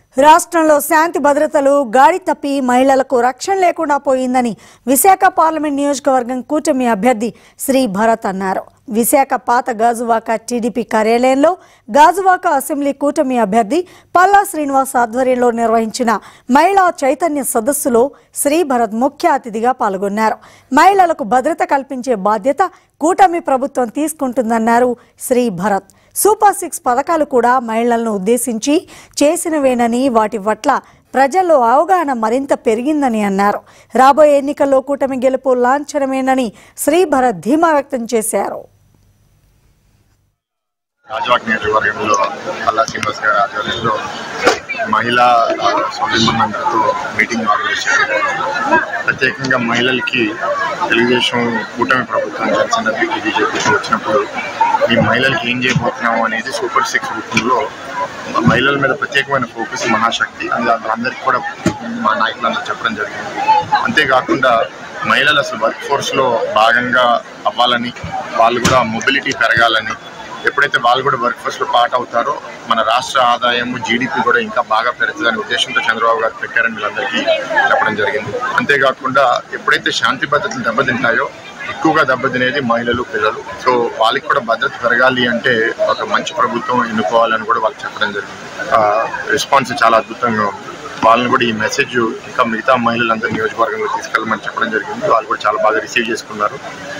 రాష్ట్రంలో శాంతి భద్రతలు గాడి తప్పి మహిళలకు రక్షణ లేకుండా పోయిందని విశాఖ పార్లమెంట్ నియోజకవర్గం కూటమి అభ్యర్థి శ్రీ భరత్ అన్నారు విశాఖ పాత గాజువాక టీడీపీ కార్యాలయంలో గాజువాక అసెంబ్లీ కూటమి అభ్యర్థి పల్లా శ్రీనివాస్ ఆధ్వర్యంలో నిర్వహించిన మహిళా చైతన్య సదస్సులో శ్రీ భరత్ ముఖ్య అతిథిగా పాల్గొన్నారు మహిళలకు భద్రత కల్పించే బాధ్యత కూటమి ప్రభుత్వం తీసుకుంటుందన్నారు శ్రీ భరత్ సూపర్ సిక్స్ పథకాలు కూడా మహిళలను ఉద్దేశించి చేసినవేనని వాటి పట్ల ప్రజల్లో అవగాహన మరింత పెరిగిందని అన్నారు రాబోయే ఎన్నికల్లో కూటమి గెలుపు లాంఛనమేనని శ్రీ భరత్ ధీమా వ్యక్తం చేశారు రాజవాక్ నియోజకవర్గంలో అల్లా శ్రీనివాస్ గారి ఆధ్వర్యంలో మహిళా సోదరిమణులందరితో మీటింగ్ ఆర్గనైజ్ చేశారు ప్రత్యేకంగా మహిళలకి తెలుగుదేశం కూటమి ప్రభుత్వం జనసేన బీజేపీకి వచ్చినప్పుడు ఈ మహిళలకి ఏం చేయబోతున్నాము అనేది సూపర్ సిక్స్ రూపంలో మహిళల మీద ప్రత్యేకమైన ఫోకస్ మహాశక్తి అని అందరికీ కూడా మా నాయకులందరూ చెప్పడం జరిగింది అంతేకాకుండా మహిళలు అసలు వర్క్ ఫోర్స్లో భాగంగా అవ్వాలని వాళ్ళు కూడా మొబిలిటీ పెరగాలని ఎప్పుడైతే వాళ్ళు కూడా వర్క్ ఫోర్స్ లో పార్ట్ అవుతారో మన రాష్ట్ర ఆదాయం జీడిపి కూడా ఇంకా బాగా పెరుగుతుందనే ఉద్దేశంతో చంద్రబాబు గారు పెట్టారని వీళ్ళందరికీ చెప్పడం జరిగింది అంతేకాకుండా ఎప్పుడైతే శాంతి భద్రతలు దెబ్బతింటాయో ఎక్కువగా దెబ్బతినేది మహిళలు పిల్లలు సో వాళ్ళకి కూడా భద్రత పెరగాలి అంటే ఒక మంచి ప్రభుత్వం ఎన్నుకోవాలని కూడా వాళ్ళకి చెప్పడం జరిగింది రెస్పాన్స్ చాలా అద్భుతంగా ఉంది వాళ్ళని కూడా ఈ మెసేజ్ ఇంకా మిగతా మహిళలందరూ నియోజకవర్గంలో తీసుకెళ్ళమని చెప్పడం జరిగింది వాళ్ళు కూడా చాలా బాగా రిసీవ్ చేసుకున్నారు